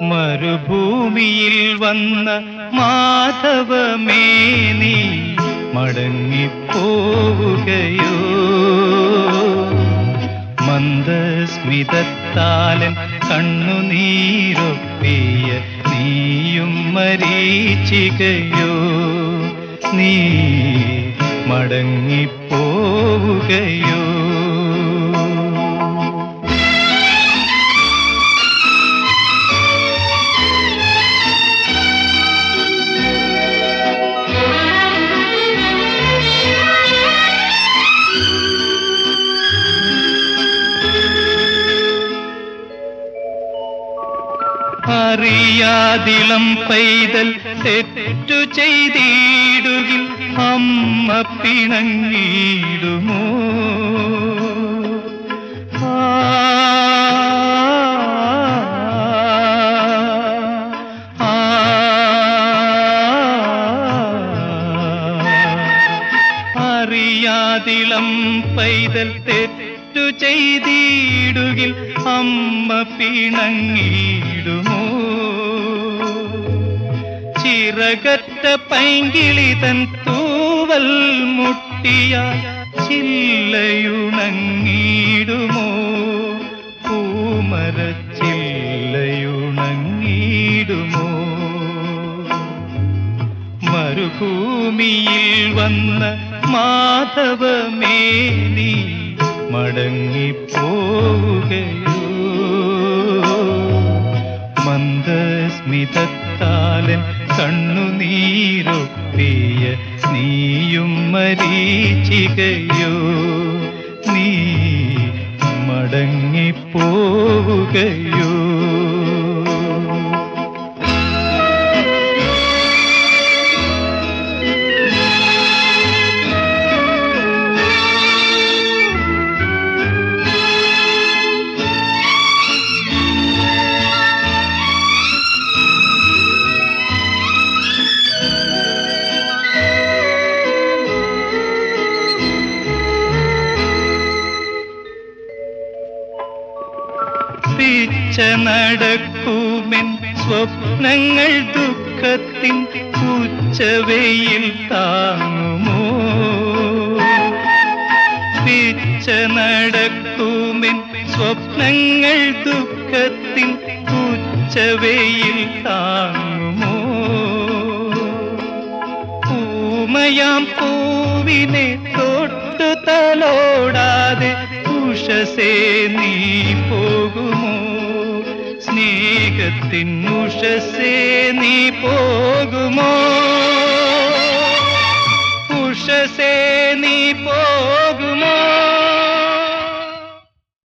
മരുഭൂമിയിൽ വന്ന മാധവമേ നീ മടങ്ങിപ്പോവുകയോ മന്ദസ്മിതത്താലൻ കണ്ണുനീരൊപ്പിയ നീയും മരീച്ചികയോ നീ മടങ്ങിപ്പോവുകയോ അറിയാതിളം പൈതൽ തെറ്റു ചെയ്തിടുകിൽ അമ്മ പിണങ്ങിടുമോ ആ, ആ, അറിയാതിളം പൈതൽ തെറ്റു ചെയ്തിടുകിൽ അമ്മ പിണങ്ങിടുമോ ചിറകറ്റ പൈങ്കിളി തൻ തൂവൽ മുട്ടിയ ചില്ലയുണങ്ങിടുമോ പൂമര ചില്ലയുണങ്ങിടുമോ മരുഭൂമിയിൽ വന്ന മാധവമേ നീ മടങ്ങിപ്പോവുകയോ മന്ദസ്മിതത്താലൻ കണ്ണുനീരൊപ്പിയ നീയും മരീച്ചികയോ നീ മടങ്ങിപ്പോവുകയോ പിച്ച നടക്കുമെൻ സ്വപ്നങ്ങൾ ദുഃഖത്തിൻ ഉച്ചവെയിൽ താങ്ങുമോ പിച്ച നടക്കുമെൻ സ്വപ്നങ്ങൾ ദുഃഖത്തിൻ ഉച്ചവെയിൽ താങ്ങുമോ പൂമയാം പൂവിനെ തൊട്ടു തലോടാതെ ഉഷസേ നീ പോകുമോ സ്നേഹത്തിൻ ഉഷസേ നീ പോകുമോ ഉഷസേ നീ പോ